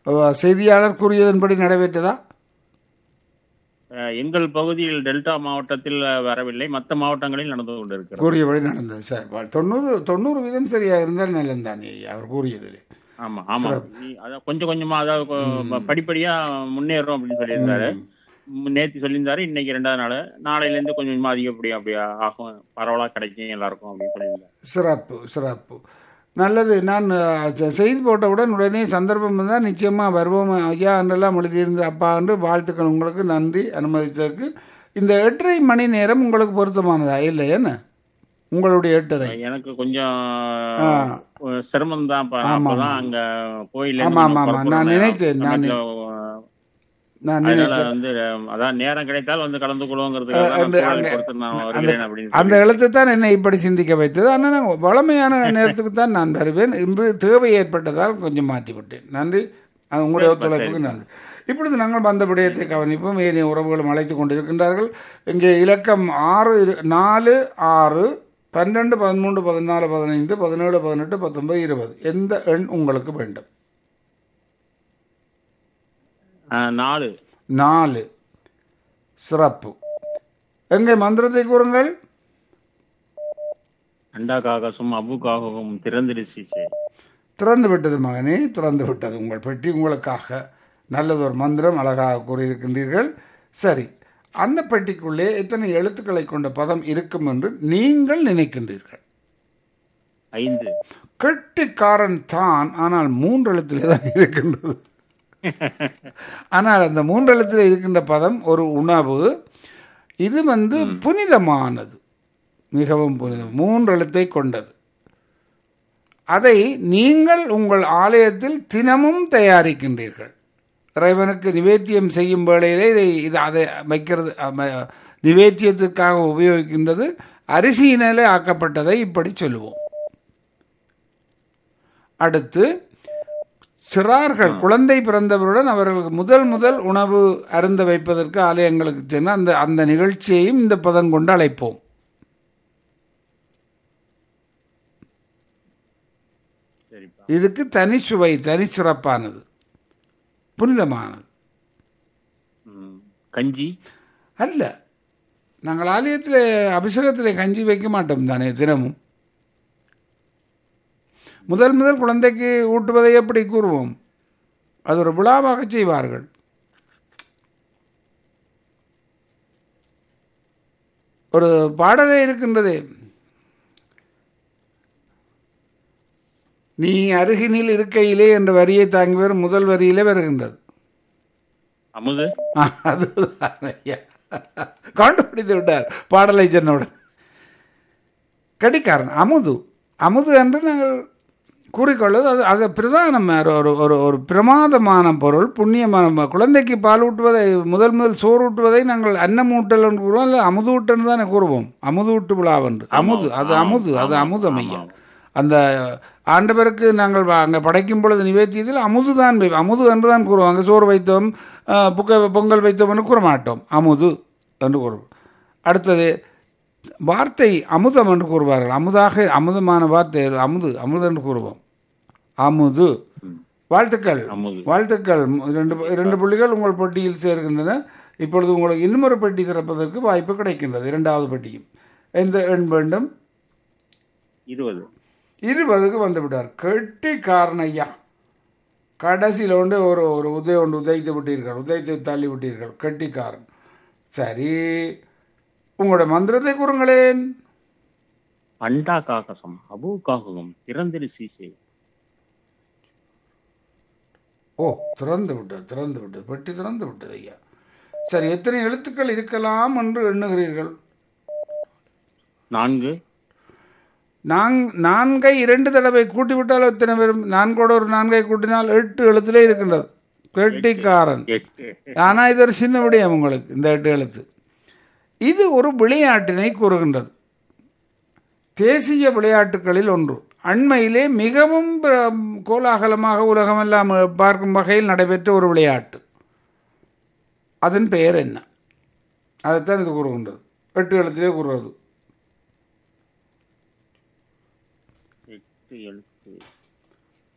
அஹ், செய்தியாளர் கூறியதன்படி நடைபெற்றதா அஹ், எங்கள் பகுதியில் டெல்டா மாவட்டத்தில் வரவில்லை மற்ற மாவட்டங்களில் நடந்து கொண்டிருக்கிறது கூறியபடி நடந்தது சார் வா- தொண்ணூறு தொண்ணூறு வீதம் சரியாக இருந்தால் நல்லந்தானே அவர் கூறியதில் ஆமா ஆமா நீ- அதான் கொஞ்சம் கொஞ்சமா அதாவது கொ- படிப்படியா முன்னேறும் அப்படின்னு சொல்லியிருந்தாரு ம், நேத்து சொல்லியிருந்தாரு இன்னைக்கு ரெண்டாவது நாள் நாளையில இருந்து கொஞ்சம் கொஞ்சமா அதிகப்படியா அப்படியே ஆகும் பரவலா கிடைக்கும் எல்லாருக்கும் அப்படின்னு சொல்லியிருந்தாரு சிறப்பு சிறப்பு நல்லது நான் அஹ், செ- செய்தி போட்டவுடன் உடனே சந்தர்ப்பம் இருந்தால் நிச்சயமாக வருவோம் ஐயா என்றெல்லாம் எழுதியிருந்த அப்பா என்று வாழ்த்துக்கள் உங்களுக்கு நன்றி அனுமதித்ததற்கு இந்த எட்டரை மணி நேரம் உங்களுக்கு பொருத்தமானதா இல்லை என்ன உங்களுடைய எட்டரை எனக்கு கொஞ்சம் ஆ. சிரமம் தான் ஆமா, அப்பதான் அங்க கோயில்ல ஆமா, ஆமா, ஆமா. நான் நினைத்தேன், நான் நான் அதனால நினைத்தேன் வந்து அதான் நேரம் கிடைத்தால் வந்து கலந்து அந்த- கொள்வோங்கிறதுக்காக அங்க- பொறுத்து நான் அந்த வருகிறேன் அப்படின்னு அந்த சொல்லி. எழுத்து தான் என்னை இப்படி சிந்திக்க வைத்தது ஆனால் நான் வளமையான நேரத்துக்கு தான் நான் வருவேன் இன்று தேவை ஏற்பட்டதால் கொஞ்சம் மாற்றிவிட்டேன் நன்றி அது உங்களுடைய சரிப்பா, ஒத்துழைப்புக்கு சரிப்பா. நன்றி இப்பொழுது நாங்கள் வந்த விடயத்தை கவனிப்போம் ஏனைய உறவுகளும் அழைத்து கொண்டிருக்கின்றார்கள் இங்கே இலக்கம் ஆறு இரு- நாலு ஆறு பன்னெண்டு பதிமூன்று பதினாலு பதினைந்து பதினேழு பதினெட்டு பத்தொன்பது இருபது எந்த எண் உங்களுக்கு வேண்டும் ஆ, நாலு நாலு சிறப்பு எங்கே மந்திரத்தை கூறுங்கள் அண்டா காகசும் அபு காகமும் திறந்திரு சீசே திறந்து விட்டது மகனே திறந்து விட்டது உங்கள் பெட்டி உங்களுக்காக நல்லதொரு மந்திரம் அழகாக கூறியிருக்கின்றீர்கள் சரி அந்த பெட்டிக்குள்ளே எத்தனை எழுத்துக்களை கொண்ட பதம் இருக்கும் என்று நீங்கள் நினைக்கின்றீர்கள் ஐந்து கெட்டிக்காரன் தான் ஆனால் மூன்று எழுத்திலே தான் இருக்கின்றது ஆனால் அந்த மூன்று எழுத்தில் இருக்கின்ற பதம் ஒரு உணவு இது வந்து புனிதமானது மிகவும் புனிதம் மூன்று எழுத்தை கொண்டது அதை நீங்கள் உங்கள் ஆலயத்தில் தினமும் தயாரிக்கின்றீர்கள் இறைவனுக்கு நிவேத்தியம் செய்யும் வேளையிலே இதை இது அதை வைக்கிறது அம- நிவேத்தியத்திற்காக உபயோகிக்கின்றது அரிசியினாலே ஆக்கப்பட்டதை இப்படி சொல்லுவோம் அடுத்து சிறார்கள் குழந்தை பிறந்தவருடன் அவர்களுக்கு முதல் முதல் உணவு அருந்த வைப்பதற்கு ஆலயங்களுக்கு சென்று அந்த அந்த நிகழ்ச்சியையும் இந்த பதம் கொண்டு அழைப்போம் சரிப்பா இதுக்கு தனி சுவை தனி சிறப்பானது புனிதமானது ம். கஞ்சி அல்ல நாங்கள் ஆலயத்தில் அபிஷேகத்தில் கஞ்சி வைக்க மாட்டோம் தானே தினமும் முதல் முதல் குழந்தைக்கு ஊட்டுவதை எப்படி கூறுவோம் அது ஒரு விழாவாக செய்வார்கள் ஒரு பாடலே இருக்கின்றதே நீ அருகினில் இருக்கையிலே என்ற வரியை தாங்கி வரும் முதல் வரியிலே வருகின்றது அமுது ஆ, அதுதான் ஐயா கண்டுபிடித்து விட்டார் பாடலை சொன்னவுடன் கடிக்காரன் அமுது அமுது என்று நாங்கள் கூறிக்கொள்வது அது அது பிரதானம் ஒரு ஒரு ஒரு ஒரு பிரமாதமான பொருள் புண்ணியமான குழந்தைக்கு பால் ஊட்டுவதை முதல் முதல் சோறு ஊட்டுவதை நாங்கள் அன்னமூட்டல் என்று கூறுவோம் இல்லை அமுதூட்டன்னு தானே கூறுவோம் அமுதூட்டு விழாவென்று அமுது அது அமுது அது அமுதம் ஐயா அந்த ஆண்டவருக்கு நாங்கள் வ- அங்கே படைக்கும் பொழுது நிவேத்தியத்தில் அமுது தான் வை- அமுது என்று தான் கூறுவோம் அங்கே சோறு வைத்தோம் ஆ, புக்க பொங்கல் வைத்தோம் என்று கூற மாட்டோம் அமுது என்று கூறுவோம் அடுத்தது வார்த்தை அமுதம் என்று கூறுவார்கள் அமுதாக அமுதமான வார்த்தை அமுது அமுது என்று கூறுவோம் அமுது வாழ்த்துக்கள் அமுது. வாழ்த்துக்கள் மு- இரண்டு இரண்டு புள்ளிகள் உங்கள் பெட்டியில் சேர்கின்றன இப்பொழுது உங்களுக்கு இன்னுமொரு பெட்டி திறப்பதற்கு வாய்ப்பு கிடைக்கின்றது இரண்டாவது பெட்டியும் எந்த எண் வேண்டும் இருபது இருபதுக்கு வந்து விட்டார் கெட்டி காரணையா கடைசியில் ஒன்று ஒரு ஒரு உதய ஒன்று உதைத்து விட்டீர்கள் உதைத்து தள்ளி விட்டீர்கள் கெட்டிக்காரன் சரி உங்களோட மந்திரத்தை கூறுங்களேன் அண்டா காகசம் அபு காககம் திறந்திரு சீசே ஓ திறந்து விட்டது திறந்து விட்டது பெட்டி திறந்து விட்டது ஐயா சரி எத்தனை எழுத்துக்கள் இருக்கலாம் என்று எண்ணுகிறீர்கள் நான்கு நாங் நான்கை இரண்டு தடவை கூட்டி விட்டால் எத்தனை பேரும் நான்கோட ஒரு நான்கை கூட்டினால் எட்டு எழுத்திலே இருக்கின்றது கெட்டிக்காரன் எட்டு ஆனால் இது ஒரு சின்ன விடயம் உங்களுக்கு இந்த எட்டு எழுத்து இது ஒரு விளையாட்டினை கூறுகின்றது தேசிய விளையாட்டுகளில் ஒன்று அண்மையிலே மிகவும் பிர- கோலாகலமாக உலகமெல்லாம் பார்க்கும் வகையில் நடைபெற்ற ஒரு விளையாட்டு அதன் பெயர் என்ன அதைத்தான் இது கூறுகின்றது எட்டு எழுத்திலே கூறுவது எட்டு எழுத்து